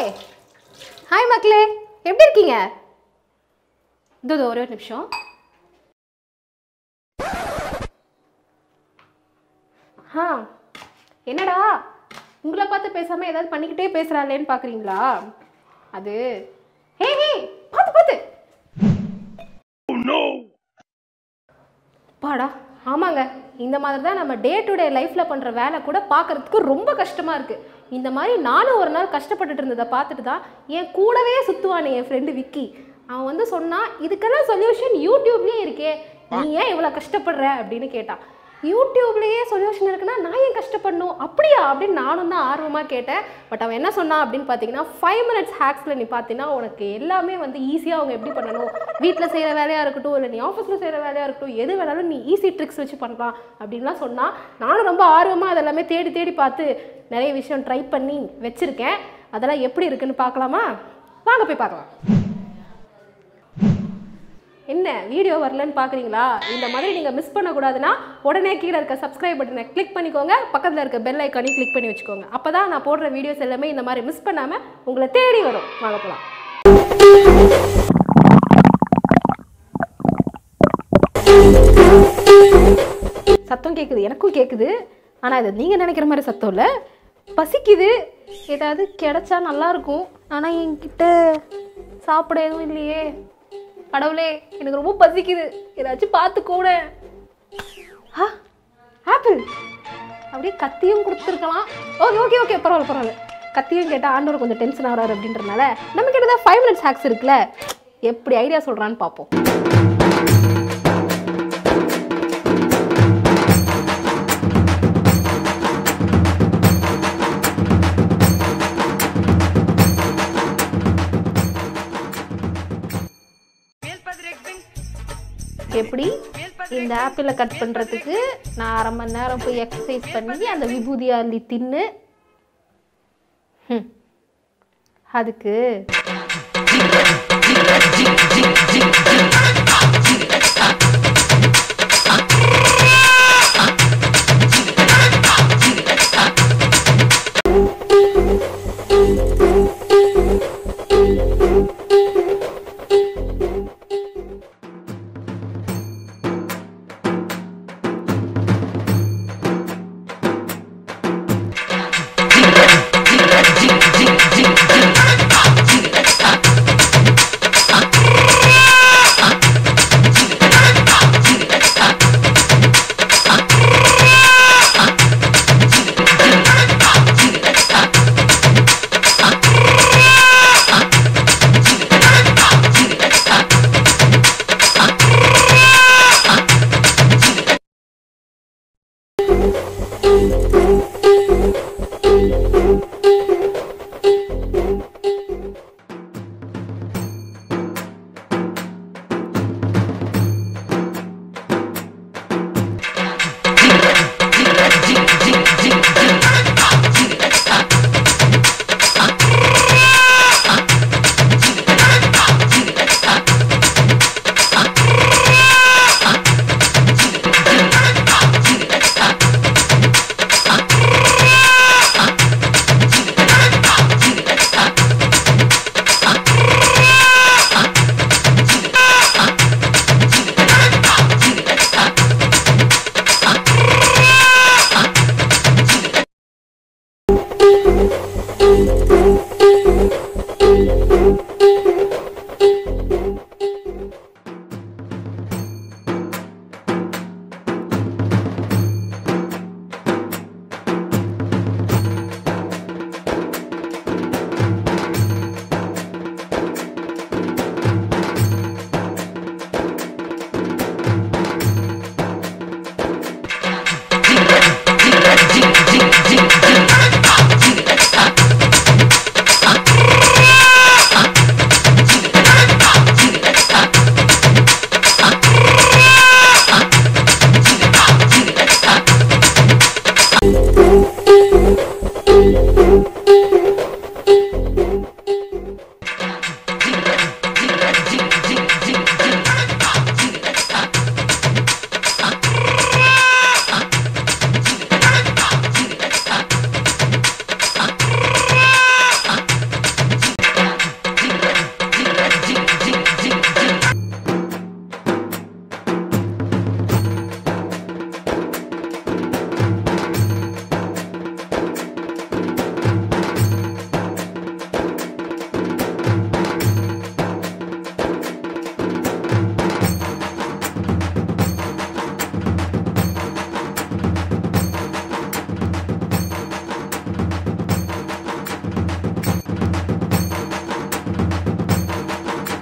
Hi மக்களே எப்படி இருக்கீங்க இதோ இதோ ஒரே ஒரு நிமிஷம் ஆ என்னடா உங்களை பார்த்து பேசாமல் ஏதாவது பண்ணிக்கிட்டே பேசுகிறாளேன்னு பார்க்குறீங்களா அது ஹே ஹே பார்த்து பார்த்து பாடா ஆமாங்க இந்த மாதிரி தான் நம்ம டே டு டே லைஃப்பில் பண்ணுற வேலை கூட பார்க்கறதுக்கு ரொம்ப கஷ்டமாக இருக்குது இந்த மாதிரி நானும் ஒரு நாள் கஷ்டப்பட்டுட்டு இருந்ததை பார்த்துட்டு தான் என் கூடவே சுற்றுவானே என் ஃப்ரெண்டு விக்கி அவன் வந்து சொன்னான் இதுக்கெல்லாம் சொல்யூஷன் யூடியூப்லேயே இருக்கே நீ ஏன் இவ்வளோ கஷ்டப்படுற அப்படின்னு கேட்டான் யூடியூப்லேயே சொல்யூஷன் இருக்குன்னா நான் ஏன் கஷ்டப்படணும் அப்படியா அப்படின்னு நானும் தான் ஆர்வமாக கேட்டேன் பட் அவன் என்ன சொன்னான் அப்படின்னு பார்த்தீங்கன்னா ஃபைவ் மினிட்ஸ் ஹேக்ஸில் நீ பார்த்தீங்கன்னா உனக்கு எல்லாமே வந்து ஈஸியாக அவங்க எப்படி பண்ணணும் வீட்டில் செய்கிற வேலையாக இருக்கட்டும் இல்லை நீ ஆஃபீஸில் செய்கிற வேலையாக இருக்கட்டும் எது வேணாலும் நீ ஈஸி ட்ரிக்ஸ் வச்சு பண்ணலாம் அப்படின்லாம் சொன்னால் நானும் ரொம்ப ஆர்வமாக அதெல்லாமே தேடி தேடி பார்த்து நிறைய விஷயம் ட்ரை பண்ணி வச்சுருக்கேன் அதெல்லாம் எப்படி இருக்குன்னு பார்க்கலாமா வாங்க போய் பார்க்கலாம் என்ன வீடியோ வரலன்னு பார்க்குறீங்களா இந்த மாதிரி நீங்கள் மிஸ் பண்ணக்கூடாதுன்னா உடனே கீழே இருக்க சப்ஸ்கிரைப் பட்டனை கிளிக் பண்ணிக்கோங்க பக்கத்தில் இருக்க பெல் ஐக்கானையும் கிளிக் பண்ணி வச்சுக்கோங்க அப்போ தான் நான் போடுற வீடியோஸ் எல்லாமே இந்த மாதிரி மிஸ் பண்ணாமல் உங்களை தேடி வரும் வாங்க போகலாம் சத்தம் கேட்குது எனக்கும் கேட்குது ஆனால் இது நீங்கள் நினைக்கிற மாதிரி சத்தம் இல்லை பசிக்குது ஏதாவது கிடைச்சா நல்லா இருக்கும் ஆனால் என்கிட்ட சாப்பிட எதுவும் இல்லையே கடவுளே எனக்கு ரொம்ப பசிக்குது ஏதாச்சும் பார்த்து கூட ஆ ஆப்பிள் அப்படியே கத்தியும் கொடுத்துருக்கலாம் ஓகே ஓகே ஓகே பரவாயில்ல பரவாயில்ல கத்தியும் கேட்டால் ஆண்டவர் கொஞ்சம் டென்ஷன் ஆகிறாரு அப்படின்றனால நம்ம கிட்ட தான் ஃபைவ் மினிட்ஸ் ஹேக்ஸ் இருக்குல்ல எப்படி ஐடியா சொல்கிறான்னு பார்ப்போம் எப்படி இந்த ஆப்பிளை கட் பண்ணுறதுக்கு நான் அரை மணி நேரம் போய் எக்ஸசைஸ் பண்ணி அந்த விபூதி அள்ளி தின்னு ஹம். அதுக்கு